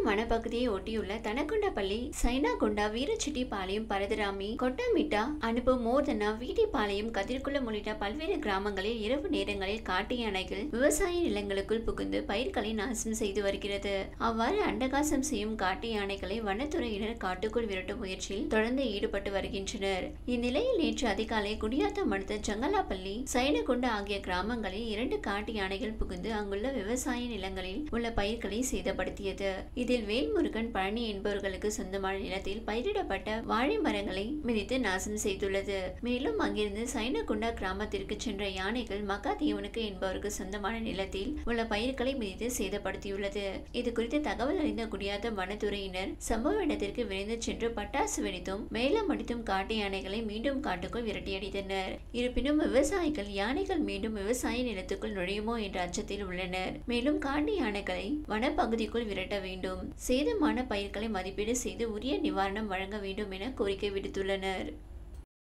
வனப்பகுதியை ஒட்டியுள்ள தனக்குண்டப்பள்ளி சைனாகுண்டா வீரச்செட்டிப்பாளையம் பரதராமி கொட்டமிட்டா அனுப்பு மோர்தனா வீட்டிப்பாளையம் கதிர்குளம் உள்ளிட்ட பல்வேறு கிராமங்களில் இரவு நேரங்களில் காட்டு யானைகள் விவசாய நிலங்களுக்குள் புகுந்து பயிர்களை நாசம் செய்து வருகிறது அவ்வாறு அண்டகாசம் செய்யும் காட்டு யானைகளை வனத்துறையினர் காட்டுக்குள் விரட்டும் முயற்சியில் தொடர்ந்து ஈடுபட்டு வருகின்றனர் இந்நிலையில் நேற்று அதிகாலை குடியாத்தம் அடுத்த ஜங்கலாப்பள்ளி சைனகுண்டா ஆகிய கிராமங்களில் இரண்டு காட்டு யானைகள் புகுந்து அங்குள்ள விவசாய நிலங்களில் உள்ள பயிர்களை சேதப்படுத்தியது இதில் வேல்முருகன் பழனி என்பவர்களுக்கு சொந்தமான நிலத்தில் பயிரிடப்பட்ட வாழை மரங்களை மிதித்து நாசம் செய்துள்ளது மேலும் அங்கிருந்து சைனகுண்டா கிராமத்திற்கு சென்ற யானைகள் மகாதேவனுக்கு என்பவருக்கு சொந்தமான நிலத்தில் உள்ள பயிர்களை மிதித்து சேதப்படுத்தியுள்ளது இது குறித்து தகவல் அறிந்த குடியாத்தம் வனத்துறையினர் சம்பவ இடத்திற்கு விரைந்து சென்று பட்டாசு வெடித்தும் மேலம் அடித்தும் காட்டு யானைகளை மீண்டும் காட்டுக்குள் விரட்டியடித்தனர் இருப்பினும் விவசாயிகள் யானைகள் மீண்டும் விவசாய நிலத்துக்குள் நுழையுமோ என்ற அச்சத்தில் உள்ளனர் மேலும் காட்டு யானைகளை வனப்பகுதிக்குள் விரட்ட வேண்டும் சேதமான பயிர்களை மதிப்பீடு செய்து உரிய நிவாரணம் வழங்க வேண்டும் என கோரிக்கை விடுத்துள்ளனர்